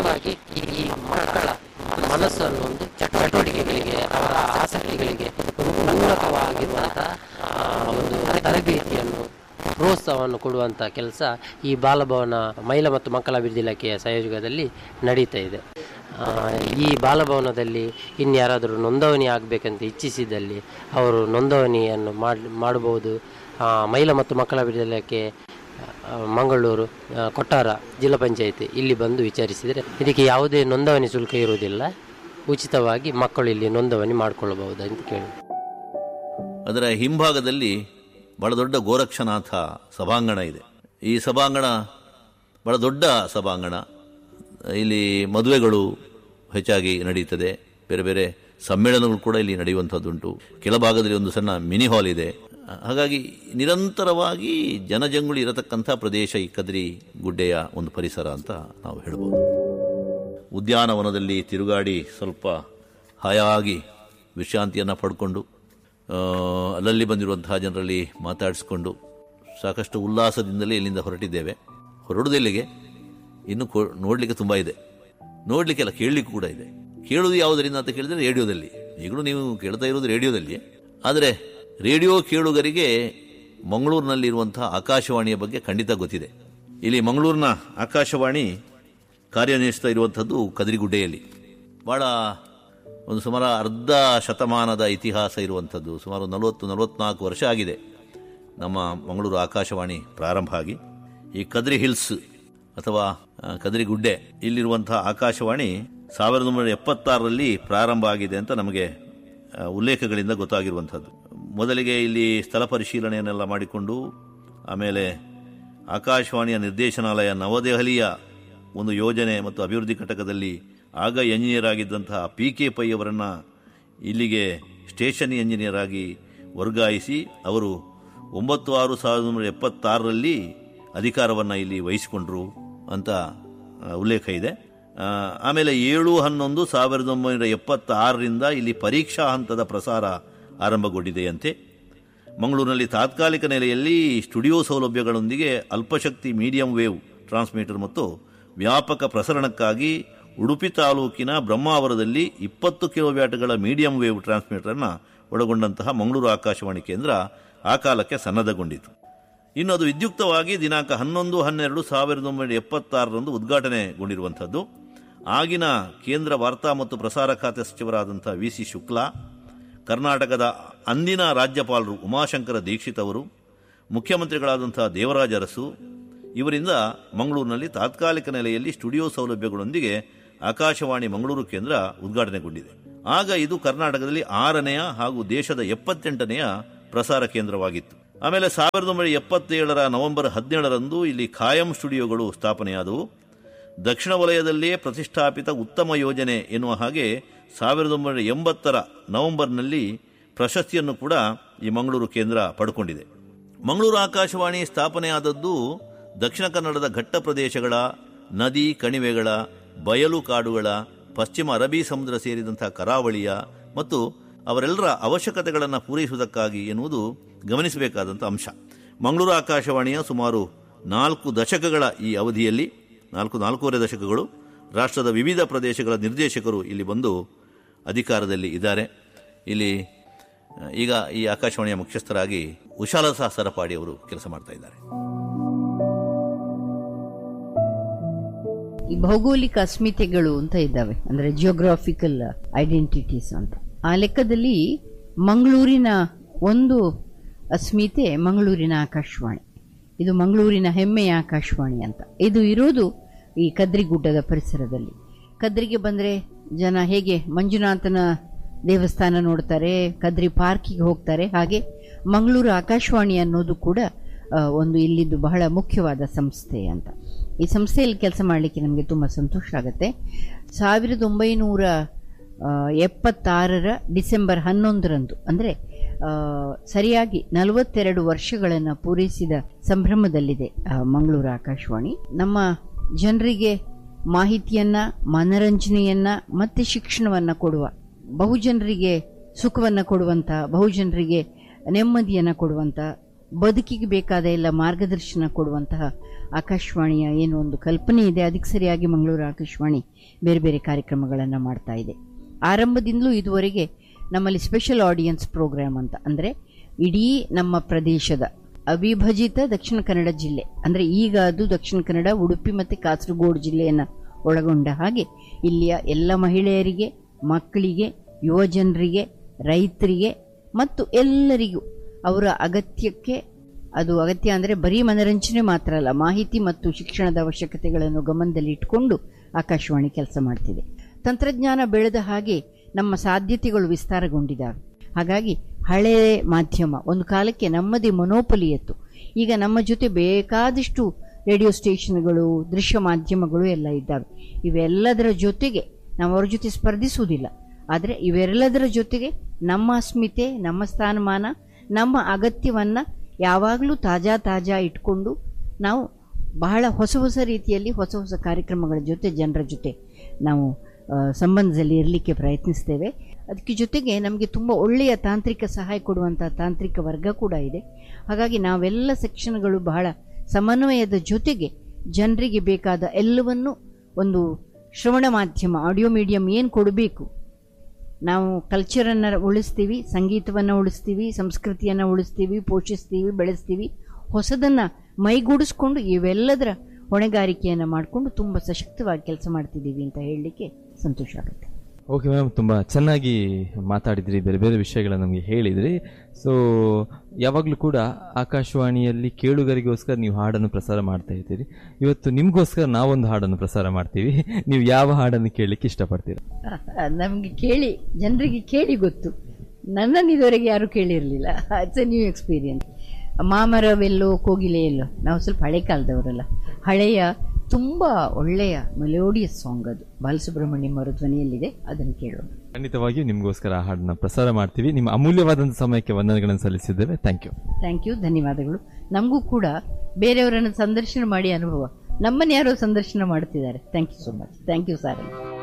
ಮುಖ್ಯವಾಗಿ ಈ ಮಕ್ಕಳ ಮನಸ್ಸನ್ನು ಒಂದು ಚಟುವಟಿಕೆಗಳಿಗೆ ಅವರ ಆಸಕ್ತಿಗಳಿಗೆ ಪೂರಕವಾಗಿರುವಂತಹ ಆ, ಒಂದು ತರಬೇತಿಯನ್ನು ಪ್ರೋತ್ಸಾಹವನ್ನು ಕೊಡುವಂಥ ಕೆಲಸ ಈ ಬಾಲಭವನ ಮಹಿಳಾ ಮತ್ತು ಮಕ್ಕಳ ಅಭಿವೃದ್ಧಿ ಇಲಾಖೆಯ ಸಹಯೋಗದಲ್ಲಿ ನಡೀತಾ ಇದೆ ಆ, ಈ ಬಾಲಭವನದಲ್ಲಿ ಇನ್ಯಾರಾದರೂ ನೋಂದಣಿ ಆಗಬೇಕಂತ ಇಚ್ಛಿಸಿದಲ್ಲಿ ಅವರು ನೋಂದಣಿಯನ್ನು ಮಾಡಿ ಮಾಡಬಹುದು ಆ, ಮಹಿಳಾ ಮತ್ತು ಮಕ್ಕಳ ಅಭಿವೃದ್ಧಿ ಇಲಾಖೆ ಆ, ಮಂಗಳೂರು ಆ, ಕೊಟ್ಟಾರ ಜಿಲ್ಲಾ ಪಂಚಾಯಿತಿ ಇಲ್ಲಿ ಬಂದು ವಿಚಾರಿಸಿದರೆ ಇದಕ್ಕೆ ಯಾವುದೇ ನೋಂದಣಿ ಶುಲ್ಕ ಇರುವುದಿಲ್ಲ ಉಚಿತವಾಗಿ ಮಕ್ಕಳು ಇಲ್ಲಿ ನೋಂದಣಿ ಮಾಡಿಕೊಳ್ಳಬಹುದು ಅಂತ ಕೇಳಿ ಅದರ ಹಿಂಭಾಗದಲ್ಲಿ ಬಹಳ ದೊಡ್ಡ ಗೋರಕ್ಷನಾಥ ಸಭಾಂಗಣ ಇದೆ ಈ ಸಭಾಂಗಣ ಬಹಳ ದೊಡ್ಡ ಸಭಾಂಗಣ ಇಲ್ಲಿ ಮದುವೆಗಳು ಹೆಚ್ಚಾಗಿ ನಡೀತದೆ ಬೇರೆ ಬೇರೆ ಸಮ್ಮೇಳನಗಳು ಕೂಡ ಇಲ್ಲಿ ನಡೆಯುವಂಥದ್ದುಂಟು ಕೆಳಭಾಗದಲ್ಲಿ ಒಂದು ಸಣ್ಣ ಮಿನಿ ಹಾಲ್ ಇದೆ ಹಾಗಾಗಿ ನಿರಂತರವಾಗಿ ಜನಜಂಗುಳಿ ಇರತಕ್ಕಂಥ ಪ್ರದೇಶ ಈ ಕದ್ರಿ ಗುಡ್ಡೆಯ ಒಂದು ಪರಿಸರ ಅಂತ ನಾವು ಹೇಳ್ಬೋದು ಉದ್ಯಾನವನದಲ್ಲಿ ತಿರುಗಾಡಿ ಸ್ವಲ್ಪ ಹಾಯಾಗಿ ವಿಶ್ರಾಂತಿಯನ್ನು ಪಡ್ಕೊಂಡು ಆ, ಅಲ್ಲಲ್ಲಿ ಬಂದಿರುವಂತಹ ಜನರಲ್ಲಿ ಮಾತಾಡಿಸ್ಕೊಂಡು ಸಾಕಷ್ಟು ಉಲ್ಲಾಸದಿಂದಲೇ ಇಲ್ಲಿಂದ ಹೊರಟಿದ್ದೇವೆ ಹೊರಡುದೆಲ್ಲಿಗೆ ಇನ್ನು ಕೊ ನೋಡಲಿಕ್ಕೆ ತುಂಬ ಇದೆ ನೋಡಲಿಕ್ಕೆಲ್ಲ ಕೇಳಲಿಕ್ಕೂ ಕೂಡ ಇದೆ ಕೇಳುವುದು ಯಾವುದರಿಂದ ಅಂತ ಕೇಳಿದರೆ ರೇಡಿಯೋದಲ್ಲಿ ಈಗಲೂ ನೀವು ಕೇಳ್ತಾ ಇರೋದು ರೇಡಿಯೋದಲ್ಲಿ ಆದರೆ ರೇಡಿಯೋ ಕೇಳುಗರಿಗೆ ಮಂಗಳೂರಿನಲ್ಲಿರುವಂತಹ ಆಕಾಶವಾಣಿಯ ಬಗ್ಗೆ ಖಂಡಿತ ಗೊತ್ತಿದೆ ಇಲ್ಲಿ ಮಂಗಳೂರಿನ ಆಕಾಶವಾಣಿ ಕಾರ್ಯನಿರ್ವಹಿಸ್ತಾ ಇರುವಂಥದ್ದು ಕದಿರಿಗುಡ್ಡೆಯಲ್ಲಿ ಭಾಳ ಒಂದು ಸುಮಾರು ಅರ್ಧ ಶತಮಾನದ ಇತಿಹಾಸ ಇರುವಂಥದ್ದು ಸುಮಾರು ನಲವತ್ತು ನಲವತ್ನಾಲ್ಕು ವರ್ಷ ಆಗಿದೆ ನಮ್ಮ ಮಂಗಳೂರು ಆಕಾಶವಾಣಿ ಪ್ರಾರಂಭ ಆಗಿ ಈ ಕದ್ರಿ ಹಿಲ್ಸ್ ಅಥವಾ ಆ, ಕದ್ರಿ ಗುಡ್ಡೆ ಇಲ್ಲಿರುವಂತಹ ಆಕಾಶವಾಣಿ ಸಾವಿರದ ಒಂಬೈನೂರ ಎಪ್ಪತ್ತಾರರಲ್ಲಿ ಪ್ರಾರಂಭ ಆಗಿದೆ ಅಂತ ನಮಗೆ ಆ, ಉಲ್ಲೇಖಗಳಿಂದ ಗೊತ್ತಾಗಿರುವಂಥದ್ದು ಮೊದಲಿಗೆ ಇಲ್ಲಿ ಸ್ಥಳ ಪರಿಶೀಲನೆಯನ್ನೆಲ್ಲ ಮಾಡಿಕೊಂಡು ಆಮೇಲೆ ಆಕಾಶವಾಣಿಯ ನಿರ್ದೇಶನಾಲಯ ನವದೆಹಲಿಯ ಒಂದು ಯೋಜನೆ ಮತ್ತು ಅಭಿವೃದ್ಧಿ ಘಟಕದಲ್ಲಿ ಆಗ ಎಂಜಿನಿಯರ್ ಆಗಿದ್ದಂತಹ ಪಿ ಕೆ ಪೈ ಅವರನ್ನು ಇಲ್ಲಿಗೆ ಸ್ಟೇಷನ್ ಎಂಜಿನಿಯರ್ ಆಗಿ ವರ್ಗಾಯಿಸಿ ಅವರು ಒಂಬತ್ತು ಆರು ಸಾವಿರದ ಒಂಬೈನೂರ ಎಪ್ಪತ್ತಾರರಲ್ಲಿ ಅಧಿಕಾರವನ್ನು ಇಲ್ಲಿ ವಹಿಸಿಕೊಂಡ್ರು ಅಂತ ಆ, ಉಲ್ಲೇಖ ಇದೆ ಆ, ಆಮೇಲೆ ಏಳು ಹನ್ನೊಂದು ಸಾವಿರದ ಒಂಬೈನೂರ ಎಪ್ಪತ್ತಾರರಿಂದ ಇಲ್ಲಿ ಪರೀಕ್ಷಾ ಹಂತದ ಪ್ರಸಾರ ಆರಂಭಗೊಂಡಿದೆಯಂತೆ ಮಂಗಳೂರಿನಲ್ಲಿ ತಾತ್ಕಾಲಿಕ ನೆಲೆಯಲ್ಲಿ ಸ್ಟುಡಿಯೋ ಸೌಲಭ್ಯಗಳೊಂದಿಗೆ ಅಲ್ಪಶಕ್ತಿ ಮೀಡಿಯಂ ವೇವ್ ಟ್ರಾನ್ಸ್ಮಿಟರ್ ಮತ್ತು ವ್ಯಾಪಕ ಪ್ರಸರಣಕ್ಕಾಗಿ ಉಡುಪಿ ತಾಲೂಕಿನ ಬ್ರಹ್ಮಾವರದಲ್ಲಿ ಇಪ್ಪತ್ತು ಕಿಲೋವ್ಯಾಟ್ಗಳ ಮೀಡಿಯಂ ವೇವ್ ಟ್ರಾನ್ಸ್ಮಿಟರನ್ನು ಒಳಗೊಂಡಂತಹ ಮಂಗಳೂರು ಆಕಾಶವಾಣಿ ಕೇಂದ್ರ ಆ ಕಾಲಕ್ಕೆ ಸನ್ನದ್ಧಗೊಂಡಿತು ಇನ್ನು ಅದು ವಿದ್ಯುಕ್ತವಾಗಿ ದಿನಾಂಕ ಹನ್ನೊಂದು ಹನ್ನೆರಡು ಸಾವಿರದ ಒಂಬೈನೂರ ಎಪ್ಪತ್ತಾರರಂದು ಉದ್ಘಾಟನೆಗೊಂಡಿರುವಂಥದ್ದು ಆಗಿನ ಕೇಂದ್ರ ವಾರ್ತಾ ಮತ್ತು ಪ್ರಸಾರ ಖಾತೆ ಸಚಿವರಾದಂಥ ವಿ ಸಿ ಶುಕ್ಲಾ ಕರ್ನಾಟಕದ ಅಂದಿನ ರಾಜ್ಯಪಾಲರು ಉಮಾಶಂಕರ ದೀಕ್ಷಿತ್ ಅವರು ಮುಖ್ಯಮಂತ್ರಿಗಳಾದಂಥ ದೇವರಾಜ ಅರಸು ಇವರಿಂದ ಮಂಗಳೂರಿನಲ್ಲಿ ತಾತ್ಕಾಲಿಕ ನೆಲೆಯಲ್ಲಿ ಸ್ಟುಡಿಯೋ ಸೌಲಭ್ಯಗಳೊಂದಿಗೆ ಆಕಾಶವಾಣಿ ಮಂಗಳೂರು ಕೇಂದ್ರ ಉದ್ಘಾಟನೆಗೊಂಡಿದೆ ಆಗ ಇದು ಕರ್ನಾಟಕದಲ್ಲಿ ಆರನೆಯ ಹಾಗೂ ದೇಶದ ಎಪ್ಪತ್ತೆಂಟನೆಯ ಪ್ರಸಾರ ಕೇಂದ್ರವಾಗಿತ್ತು ಆಮೇಲೆ ಸಾವಿರದ ಒಂಬೈನೂರ ಎಪ್ಪತ್ತೇಳರ ನವೆಂಬರ್ ಹದಿನೇಳರಂದು ಇಲ್ಲಿ ಖಾಯಂ ಸ್ಟುಡಿಯೋಗಳು ಸ್ಥಾಪನೆಯಾದವು ದಕ್ಷಿಣ ವಲಯದಲ್ಲಿಯೇ ಪ್ರತಿಷ್ಠಾಪಿತ ಉತ್ತಮ ಯೋಜನೆ ಎನ್ನುವ ಹಾಗೆ ಸಾವಿರದ ಒಂಬೈನೂರ ಎಂಬತ್ತರ ನವೆಂಬರ್ನಲ್ಲಿ ಪ್ರಶಸ್ತಿಯನ್ನು ಕೂಡ ಈ ಮಂಗಳೂರು ಕೇಂದ್ರ ಪಡ್ಕೊಂಡಿದೆ ಮಂಗಳೂರು ಆಕಾಶವಾಣಿ ಸ್ಥಾಪನೆಯಾದದ್ದು ದಕ್ಷಿಣ ಕನ್ನಡದ ಘಟ್ಟ ಪ್ರದೇಶಗಳ ನದಿ ಕಣಿವೆಗಳ ಬಯಲು ಕಾಡುಗಳ ಪಶ್ಚಿಮ ಅರಬ್ಬಿ ಸಮುದ್ರ ಸೇರಿದಂತಹ ಕರಾವಳಿಯ ಮತ್ತು ಅವರೆಲ್ಲರ ಅವಶ್ಯಕತೆಗಳನ್ನು ಪೂರೈಸುವುದಕ್ಕಾಗಿ ಎನ್ನುವುದು ಗಮನಿಸಬೇಕಾದಂಥ ಅಂಶ ಮಂಗಳೂರು ಆಕಾಶವಾಣಿಯ ಸುಮಾರು ನಾಲ್ಕು ದಶಕಗಳ ಈ ಅವಧಿಯಲ್ಲಿ ನಾಲ್ಕು ನಾಲ್ಕೂವರೆ ದಶಕಗಳು ರಾಷ್ಟ್ರದ ವಿವಿಧ ಪ್ರದೇಶಗಳ ನಿರ್ದೇಶಕರು ಇಲ್ಲಿ ಬಂದು ಅಧಿಕಾರದಲ್ಲಿ ಇದ್ದಾರೆ ಇಲ್ಲಿ ಆ, ಈಗ ಈ ಆಕಾಶವಾಣಿಯ ಮುಖ್ಯಸ್ಥರಾಗಿ ಉಶಾಲತಾ ಸರಪಾಡಿ ಅವರು ಕೆಲಸ ಮಾಡ್ತಾ ಇದ್ದಾರೆ ಈ ಭೌಗೋಳಿಕ ಅಸ್ಮಿತೆಗಳು ಅಂತ ಇದ್ದಾವೆ ಅಂದ್ರೆ ಜಿಯೋಗ್ರಾಫಿಕಲ್ ಐಡೆಂಟಿಟೀಸ್ ಅಂತ ಆ ಲೆಕ್ಕದಲ್ಲಿ ಮಂಗಳೂರಿನ ಒಂದು ಅಸ್ಮಿತೆ ಮಂಗಳೂರಿನ ಆಕಾಶವಾಣಿ ಇದು ಮಂಗಳೂರಿನ ಹೆಮ್ಮೆಯ ಆಕಾಶವಾಣಿ ಅಂತ ಇದು ಇರೋದು ಈ ಕದ್ರಿಗುಡ್ಡದ ಪರಿಸರದಲ್ಲಿ ಕದ್ರಿಗೆ ಬಂದ್ರೆ ಜನ ಹೇಗೆ ಮಂಜುನಾಥನ ದೇವಸ್ಥಾನ ನೋಡ್ತಾರೆ ಕದ್ರಿ ಪಾರ್ಕಿಗೆ ಹೋಗ್ತಾರೆ ಹಾಗೆ ಮಂಗಳೂರು ಆಕಾಶವಾಣಿ ಅನ್ನೋದು ಕೂಡ ಆ, ಒಂದು ಇಲ್ಲಿದ್ದು ಬಹಳ ಮುಖ್ಯವಾದ ಸಂಸ್ಥೆ ಅಂತ ಈ ಸಂಸ್ಥೆಯಲ್ಲಿ ಕೆಲಸ ಮಾಡಲಿಕ್ಕೆ ನಮಗೆ ತುಂಬ ಸಂತೋಷ ಆಗುತ್ತೆ ಸಾವಿರದ ಒಂಬೈನೂರ ಆ, ಎಪ್ಪತ್ತಾರರ ಡಿಸೆಂಬರ್ ಹನ್ನೊಂದರಂದು ಅಂದರೆ ಆ, ಸರಿಯಾಗಿ ನಲವತ್ತೆರಡು ವರ್ಷಗಳನ್ನು ಪೂರೈಸಿದ ಸಂಭ್ರಮದಲ್ಲಿದೆ ಆ, ಮಂಗಳೂರು ಆಕಾಶವಾಣಿ ನಮ್ಮ ಜನರಿಗೆ ಮಾಹಿತಿಯನ್ನ ಮನರಂಜನೆಯನ್ನ ಮತ್ತೆ ಶಿಕ್ಷಣವನ್ನ ಕೊಡುವ ಬಹುಜನರಿಗೆ ಸುಖವನ್ನ ಕೊಡುವಂತ ಬಹುಜನರಿಗೆ ನೆಮ್ಮದಿಯನ್ನ ಕೊಡುವಂತ ಬದುಕಿಗೆ ಬೇಕಾದ ಎಲ್ಲ ಮಾರ್ಗದರ್ಶನ ಕೊಡುವಂತಹ ಆಕಾಶವಾಣಿಯ ಏನು ಒಂದು ಕಲ್ಪನೆ ಇದೆ ಅದಕ್ಕೆ ಸರಿಯಾಗಿ ಮಂಗಳೂರು ಆಕಾಶವಾಣಿ ಬೇರೆ ಬೇರೆ ಕಾರ್ಯಕ್ರಮಗಳನ್ನು ಮಾಡ್ತಾ ಇದೆ ಆರಂಭದಿಂದಲೂ ಇದುವರೆಗೆ ನಮ್ಮಲ್ಲಿ ಸ್ಪೆಷಲ್ ಆಡಿಯನ್ಸ್ ಪ್ರೋಗ್ರಾಮ್ ಅಂತ ಅಂದರೆ ಇಡೀ ನಮ್ಮ ಪ್ರದೇಶದ ಅವಿಭಜಿತ ದಕ್ಷಿಣ ಕನ್ನಡ ಜಿಲ್ಲೆ ಅಂದರೆ ಈಗ ಅದು ದಕ್ಷಿಣ ಕನ್ನಡ ಉಡುಪಿ ಮತ್ತು ಕಾಸರಗೋಡು ಜಿಲ್ಲೆಯನ್ನು ಒಳಗೊಂಡ ಹಾಗೆ ಇಲ್ಲಿಯ ಎಲ್ಲ ಮಹಿಳೆಯರಿಗೆ ಮಕ್ಕಳಿಗೆ ಯುವ ಜನರಿಗೆ ರೈತರಿಗೆ ಮತ್ತು ಎಲ್ಲರಿಗೂ ಅವರ ಅಗತ್ಯಕ್ಕೆ ಅದು ಅಗತ್ಯ ಅಂದರೆ ಬರೀ ಮನರಂಜನೆ ಮಾತ್ರ ಅಲ್ಲ ಮಾಹಿತಿ ಮತ್ತು ಶಿಕ್ಷಣದ ಅವಶ್ಯಕತೆಗಳನ್ನು ಗಮನದಲ್ಲಿಟ್ಟುಕೊಂಡು ಆಕಾಶವಾಣಿ ಕೆಲಸ ಮಾಡ್ತಿದೆ ತಂತ್ರಜ್ಞಾನ ಬೆಳೆದ ಹಾಗೆ ನಮ್ಮ ಸಾಧ್ಯತೆಗಳು ವಿಸ್ತಾರಗೊಂಡಿದ್ದಾವೆ ಹಾಗಾಗಿ ಹಳೆಯ ಮಾಧ್ಯಮ ಒಂದು ಕಾಲಕ್ಕೆ ನಮ್ಮದೇ ಮೊನೋಪಲಿ ಇತ್ತು ಈಗ ನಮ್ಮ ಜೊತೆ ಬೇಕಾದಷ್ಟು ರೇಡಿಯೋ ಸ್ಟೇಷನ್ಗಳು ದೃಶ್ಯ ಮಾಧ್ಯಮಗಳು ಎಲ್ಲ ಇದ್ದಾವೆ ಇವೆಲ್ಲದರ ಜೊತೆಗೆ ನಾವು ಅವ್ರ ಜೊತೆ ಸ್ಪರ್ಧಿಸುವುದಿಲ್ಲ ಆದರೆ ಇವೆಲ್ಲದರ ಜೊತೆಗೆ ನಮ್ಮ ಅಸ್ಮಿತೆ ನಮ್ಮ ಸ್ಥಾನಮಾನ ನಮ್ಮ ಅಗತ್ಯವನ್ನು ಯಾವಾಗಲೂ ತಾಜಾ ತಾಜಾ ಇಟ್ಕೊಂಡು ನಾವು ಬಹಳ ಹೊಸ ಹೊಸ ರೀತಿಯಲ್ಲಿ ಹೊಸ ಹೊಸ ಕಾರ್ಯಕ್ರಮಗಳ ಜೊತೆ ಜನರ ಜೊತೆ ನಾವು ಆ, ಸಂಬಂಧದಲ್ಲಿ ಇರಲಿಕ್ಕೆ ಪ್ರಯತ್ನಿಸ್ತೇವೆ ಅದಕ್ಕೆ ಜೊತೆಗೆ ನಮಗೆ ತುಂಬ ಒಳ್ಳೆಯ ತಾಂತ್ರಿಕ ಸಹಾಯ ಕೊಡುವಂಥ ತಾಂತ್ರಿಕ ವರ್ಗ ಕೂಡ ಇದೆ ಹಾಗಾಗಿ ನಾವೆಲ್ಲ ಸೆಕ್ಷನ್ಗಳು ಬಹಳ ಸಮನ್ವಯದ ಜೊತೆಗೆ ಜನರಿಗೆ ಬೇಕಾದ ಎಲ್ಲವನ್ನೂ ಒಂದು ಶ್ರವಣ ಮಾಧ್ಯಮ ಆಡಿಯೋ ಮೀಡಿಯಂ ಏನು ಕೊಡಬೇಕು ನಾವು ಕಲ್ಚರನ್ನು ಉಳಿಸ್ತೀವಿ ಸಂಗೀತವನ್ನು ಉಳಿಸ್ತೀವಿ ಸಂಸ್ಕೃತಿಯನ್ನು ಉಳಿಸ್ತೀವಿ ಪೋಷಿಸ್ತೀವಿ ಬೆಳೆಸ್ತೀವಿ ಹೊಸದನ್ನು ಮೈಗೂಡಿಸ್ಕೊಂಡು ಇವೆಲ್ಲದರ ಹೊಣೆಗಾರಿಕೆಯನ್ನು ಮಾಡಿಕೊಂಡು ತುಂಬ ಸಶಕ್ತವಾಗಿ ಕೆಲಸ ಮಾಡ್ತಿದ್ದೀವಿ ಅಂತ ಹೇಳಲಿಕ್ಕೆ ಸಂತೋಷ ಆಗುತ್ತೆ ಓಕೆ ಮ್ಯಾಮ್ ತುಂಬ ಚೆನ್ನಾಗಿ ಮಾತಾಡಿದ್ರಿ ಬೇರೆ ಬೇರೆ ವಿಷಯಗಳನ್ನ ನಮಗೆ ಹೇಳಿದ್ರಿ ಸೊ ಯಾವಾಗಲೂ ಕೂಡ ಆಕಾಶವಾಣಿಯಲ್ಲಿ ಕೇಳುಗರಿಗೋಸ್ಕರ ನೀವು ಹಾಡನ್ನು ಪ್ರಸಾರ ಮಾಡ್ತಾ ಇರ್ತೀರಿ ಇವತ್ತು ನಿಮಗೋಸ್ಕರ ನಾವೊಂದು ಹಾಡನ್ನು ಪ್ರಸಾರ ಮಾಡ್ತೀವಿ ನೀವು ಯಾವ ಹಾಡನ್ನು ಕೇಳಲಿಕ್ಕೆ ಇಷ್ಟಪಡ್ತೀರಾ ನಮಗೆ ಕೇಳಿ ಜನರಿಗೆ ಕೇಳಿ ಗೊತ್ತು ನನ್ನನ್ನು ಇದುವರೆಗೆ ಯಾರೂ ಕೇಳಿರಲಿಲ್ಲ ಇಟ್ಸ್ ಎ ನ್ಯೂ ಎಕ್ಸ್ಪೀರಿಯನ್ಸ್ ಮಾಮರವೆಲ್ಲೋ ಕೋಗಿಲೆಯಲ್ಲೋ ನಾವು ಸ್ವಲ್ಪ ಹಳೆ ಕಾಲದವರಲ್ಲ ಹಳೆಯ ತುಂಬ ಒಳ್ಳೆಯ ಮೆಲೋಡಿಯಸ್ ಸಾಂಗ್ ಅದು ಬಾಲಸುಬ್ರಹ್ಮಣ್ಯಂ ಅವರ ಧ್ವನಿಯಲ್ಲಿದೆ ಅದನ್ನು ಕೇಳೋಣ ಖಂಡಿತವಾಗಿಯೂ ನಿಮಗೋಸ್ಕರ ಆ ಹಾಡನ್ನ ಪ್ರಸಾರ ಮಾಡ್ತೀವಿ ನಿಮ್ಮ ಅಮೂಲ್ಯವಾದಂಥ ಸಮಯಕ್ಕೆ ವಂದನೆಗಳನ್ನು ಸಲ್ಲಿಸಿದ್ದೇವೆ ಥ್ಯಾಂಕ್ ಯು ಥ್ಯಾಂಕ್ ಯು ಧನ್ಯವಾದಗಳು ನಮಗೂ ಕೂಡ ಬೇರೆಯವರನ್ನು ಸಂದರ್ಶನ ಮಾಡಿ ಅನುಭವ ನಮ್ಮನ್ನು ಯಾರೋ ಸಂದರ್ಶನ ಮಾಡ್ತಿದ್ದಾರೆ thank you so much thank you sir